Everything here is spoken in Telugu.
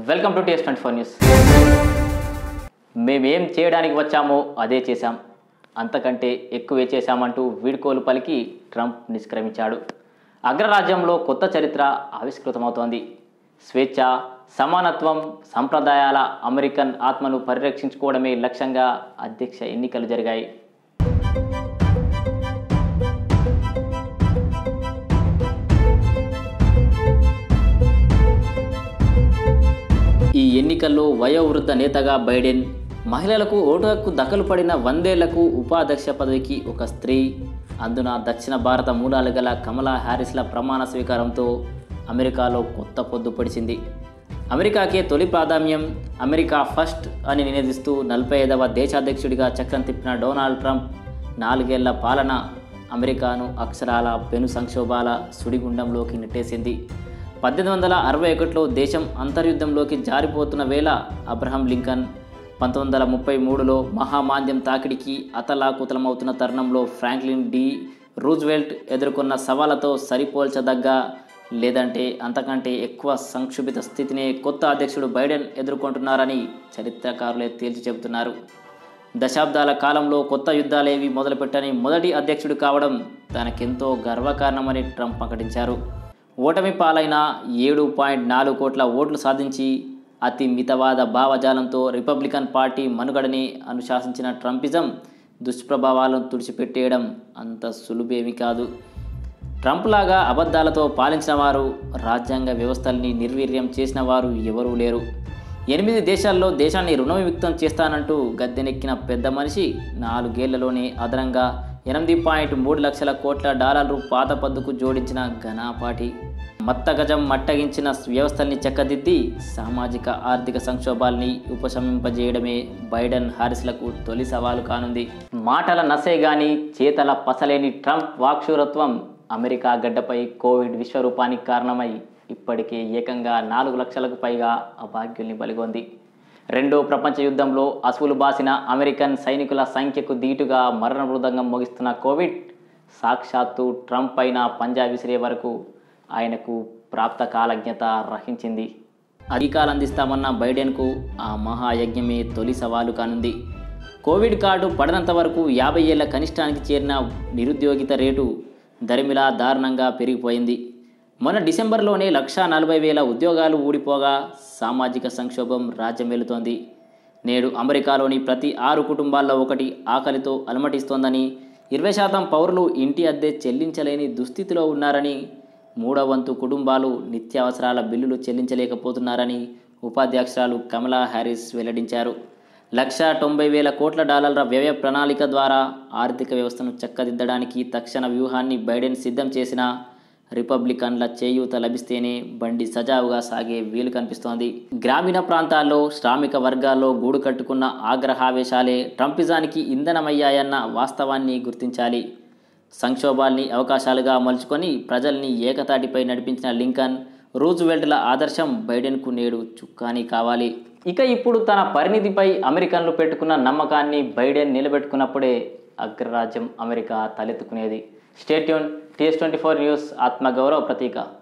welcome to TS twenty four news మేమేం చేయడానికి వచ్చామో అదే చేశాం అంతకంటే ఎక్కువే చేశామంటూ వీడ్కోలు పలికి ట్రంప్ నిష్క్రమించాడు అగ్రరాజ్యంలో కొత్త చరిత్ర ఆవిష్కృతమవుతోంది స్వేచ్ఛ సమానత్వం సంప్రదాయాల అమెరికన్ ఆత్మను పరిరక్షించుకోవడమే లక్ష్యంగా అధ్యక్ష ఎన్నికలు జరిగాయి ఈ ఎన్నికల్లో వయోవృద్ధ నేతగా బైడెన్ మహిళలకు ఓటు హక్కు దఖలు పడిన వందేళ్లకు ఉపాధ్యక్ష పదవికి ఒక స్త్రీ అందున దక్షిణ భారత మూలాలు గల కమలా హ్యారిస్ల ప్రమాణ స్వీకారంతో అమెరికాలో కొత్త పొద్దు పొడిచింది అమెరికాకే తొలి ప్రాధాన్యం అమెరికా ఫస్ట్ అని నినదిస్తూ నలభై ఐదవ దేశాధ్యక్షుడిగా చక్రం తిప్పిన డొనాల్డ్ ట్రంప్ నాలుగేళ్ల పాలన అమెరికాను అక్షరాల పెను సంక్షోభాల సుడిగుండంలోకి నెట్టేసింది పద్దెనిమిది వందల అరవై ఒకటిలో దేశం అంతర్యుద్ధంలోకి జారిపోతున్న వేళ అబ్రహం లింకన్ పంతొమ్మిది వందల ముప్పై మూడులో మహామాంద్యం తాకిడికి అతలాకుతలమవుతున్న తరుణంలో ఫ్రాంక్లిన్ డి రూజ్వెల్ట్ ఎదుర్కొన్న సవాళ్లతో సరిపోల్చదగ్గ లేదంటే అంతకంటే ఎక్కువ సంక్షుభిత స్థితినే కొత్త అధ్యక్షుడు బైడెన్ ఎదుర్కొంటున్నారని చరిత్రకారులే తేల్చి చెబుతున్నారు దశాబ్దాల కాలంలో కొత్త యుద్ధాలేవి మొదలుపెట్టని మొదటి అధ్యక్షుడు కావడం తనకెంతో గర్వకారణమని ట్రంప్ ప్రకటించారు ఓటమి పాలైన ఏడు పాయింట్ నాలుగు కోట్ల ఓట్లు సాధించి అతి మితవాద భావజాలంతో రిపబ్లికన్ పార్టీ మనుగడని అనుశాసించిన ట్రంపిజం దుష్ప్రభావాలను తుడిచిపెట్టేయడం అంత సులుభేమీ కాదు ట్రంప్ లాగా అబద్ధాలతో పాలించిన వారు రాజ్యాంగ వ్యవస్థల్ని నిర్వీర్యం చేసిన వారు ఎవరూ లేరు ఎనిమిది దేశాల్లో దేశాన్ని రుణవిముక్తం చేస్తానంటూ గద్దెనెక్కిన పెద్ద మనిషి నాలుగేళ్లలోనే అదనంగా ఎనిమిది పాయింట్ మూడు లక్షల కోట్ల డాలర్లు పాత పద్దుకు జోడించిన ఘనాపాటి మత్తగజం మట్టగించిన వ్యవస్థల్ని చెక్కదిద్ది సామాజిక ఆర్థిక సంక్షోభాల్ని ఉపశమింపజేయడమే బైడెన్ హారిస్లకు తొలి సవాలు కానుంది మాటల నసే గాని చేతల పసలేని ట్రంప్ వాక్శూరత్వం అమెరికా గడ్డపై కోవిడ్ విశ్వరూపానికి కారణమై ఇప్పటికే ఏకంగా నాలుగు లక్షలకు పైగా అభాగ్యుల్ని బలిగొంది రెండో ప్రపంచ యుద్ధంలో అసువులు బాసిన అమెరికన్ సైనికుల సంఖ్యకు దీటుగా మరణ మృదంగం మోగిస్తున్న కోవిడ్ సాక్షాత్తు ట్రంప్ పైన పంజా విసిరే వరకు ఆయనకు ప్రాప్త కాలజ్ఞత రహించింది అధికాలు అందిస్తామన్న బైడెన్కు ఆ మహాయజ్ఞమే తొలి సవాలు కానుంది కోవిడ్ కార్డు పడనంత వరకు యాభై ఏళ్ల కనిష్టానికి చేరిన నిరుద్యోగిత రేటు దరిమిలా దారుణంగా పెరిగిపోయింది మొన్న డిసెంబర్లోనే లక్షా నలభై వేల ఉద్యోగాలు ఊడిపోగా సామాజిక సంక్షోభం రాజ్యం వెళుతోంది నేడు అమెరికాలోని ప్రతి ఆరు కుటుంబాల్లో ఒకటి ఆకలితో అలమటిస్తోందని ఇరవై శాతం పౌరులు ఇంటి అద్దె చెల్లించలేని దుస్థితిలో ఉన్నారని మూడో వంతు కుటుంబాలు నిత్యావసరాల బిల్లులు చెల్లించలేకపోతున్నారని ఉపాధ్యక్షురాలు కమలా హ్యారిస్ వెల్లడించారు లక్ష తొంభై వేల కోట్ల డాలర్ల వ్యయ ప్రణాళిక ద్వారా ఆర్థిక వ్యవస్థను చక్కదిద్దడానికి తక్షణ వ్యూహాన్ని బైడెన్ సిద్ధం చేసిన రిపబ్లికన్ల చేయూత లభిస్తేనే బండి సజావుగా సాగే వీలు కనిపిస్తోంది గ్రామీణ ప్రాంతాల్లో శ్రామిక వర్గాల్లో గూడు కట్టుకున్న ఆగ్రహావేశాలే ట్రంపిజానికి ఇంధనమయ్యాయన్న వాస్తవాన్ని గుర్తించాలి సంక్షోభాల్ని అవకాశాలుగా మలుచుకొని ప్రజల్ని ఏకతాటిపై నడిపించిన లింకన్ రూజ్వెల్ట్ల ఆదర్శం బైడెన్కు నేడు చుక్కాని కావాలి ఇక ఇప్పుడు తన పరిణితిపై అమెరికన్లు పెట్టుకున్న నమ్మకాన్ని బైడెన్ నిలబెట్టుకున్నప్పుడే అగ్రరాజ్యం అమెరికా తలెత్తుకునేది stay tuned TS twenty four news ఆత్మగౌరవ ప్రతీక